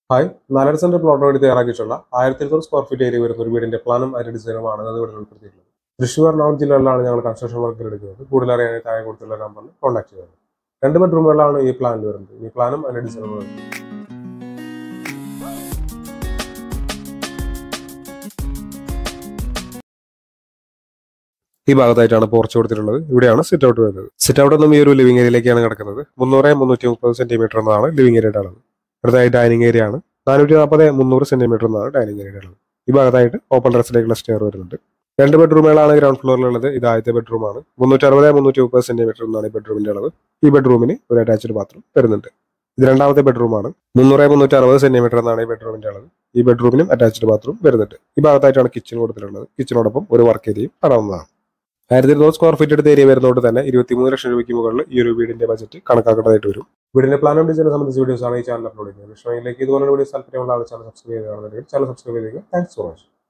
hi നാലര saint plot വേണ്ടി തയ്യാറാക്കിയിട്ടുള്ള ആയിരത്തി ഇരുന്നൂറ് സ്ക്വയർ ഫീറ്റ് ഏരിയ വരുന്ന ഒരു വീടിന്റെ പ്ലാനും അതിന്റെ ഡിസൈനുമാണ് അത് ഇവിടെ ഉൾപ്പെടുത്തിയിട്ടുള്ളത് തൃശ്ശൂർ എറണാകുളം ജില്ലകളിലാണ് ഞങ്ങൾ കൺസ്ട്രക്ഷൻ വർക്ക് എടുക്കുന്നത് കൂടുതൽ അറിയാൻ താഴെ കൊടുത്തുള്ള നമ്പറിൽ കോൺടാക്ട് ചെയ്യുന്നത് രണ്ട് ബെഡ്റൂമുകളാണ് ഈ പ്ലാനിൽ വരുന്നത് ഈ പ്ലാനും അതിന്റെ ഡിസൈനും വരുന്നത് ഈ ഭാഗത്തായിട്ടാണ് പോർച്ച് കൊടുത്തിട്ടുള്ളത് ഇവിടെയാണ് സിറ്റ് ഔട്ട് വരുന്നത് സിറ്റ് ഔട്ട് ഒന്നും ഈ ഒരു ലിവിംഗ് ഏരിയയിലേക്കാണ് കിടക്കുന്നത് മുന്നൂറ് മുന്നൂറ്റി മുപ്പത് സെന്റിമീറ്റർ എന്നതാണ് ലിവിംഗ് ഏരിയയുടെ അളവ് അടുത്തായി ഡൈനിങ് ഏരിയ ആണ് നാനൂറ്റി നാൽപ്പത് മുന്നൂറ് സെന്റിമീറ്റർ എന്നാണ് ഡൈനിങ് ഏരിയയുടെ അളവ് ഈ ഭാഗത്തായിട്ട് ഓപ്പൺ ടെറസിലേക്കുള്ള സ്റ്റെയർ വരുന്നുണ്ട് രണ്ട് ബെഡ്റൂമുകളാണ് ഗ്രൗണ്ട് ഫ്ലോറിലുള്ളത് ഇത് ആദ്യത്തെ ബെഡ്റൂമാണ് മുന്നൂറ്റി അറുപത് മുന്നൂറ്റി മുപ്പത് സെന്റിമീറ്റർ എന്നാണ് ഈ ബെഡ്റൂമിന്റെ അളവ് ഈ ബെഡ്റൂമിന് ഒരു അറ്റാച്ച്ഡ് ബാത്റൂം വരുന്നുണ്ട് ഇത് രണ്ടാമത്തെ ബെഡ്റൂമാണ് മുന്നൂറ് മുന്നൂറ്റി അറുപത് സെന്റിമീറ്റർ എന്നാണ് ഈ ബെഡ്റൂമിന്റെ അളവ് ഈ ബെഡ്റൂമിനും അറ്റാച്ച്ഡ് ബാത്റൂം വരുന്നുണ്ട് ഈ ഭാഗത്തായിട്ടാണ് കിച്ചൺ കൊടുത്തിട്ടുള്ളത് കിച്ചണോടൊപ്പം ഒരു വർക്ക് ഏരിയയും കാണാവുന്നതാണ് ആയിരത്തി ഇരുന്നൂറ് സ്ക്വയർ ഫീറ്റ് എടുത്ത ഏരിയ വരുന്നതുകൊണ്ട് തന്നെ ഇരുപത്തിമൂന്ന് ലക്ഷം രൂപയ്ക്ക് മുകളിൽ ഈ ഒരു വീടിന്റെ ബജറ്റ് കണക്കാക്കേണ്ടതായിട്ട് വരും വീടിന്റെ പ്ലാനും ഡിസൈനെ സംബന്ധിച്ച വീഡിയോസ് ആണ് ഈ ചാനൽ അപ്ലോഡ് ചെയ്യുന്നത് വിഷയങ്ങളിലേക്ക് ഇതുപോലുള്ള വീഡിയോസ് താല്പര്യമുള്ള ആൾ ചാനൽ സബ്സ്ക്രൈബ് ചെയ്യുകയാണെന്നുണ്ടെങ്കിൽ ചാനൽ സബ്സ്ക്രൈബ് ചെയ്യുക താങ്ക്സ് സോ മച്ച്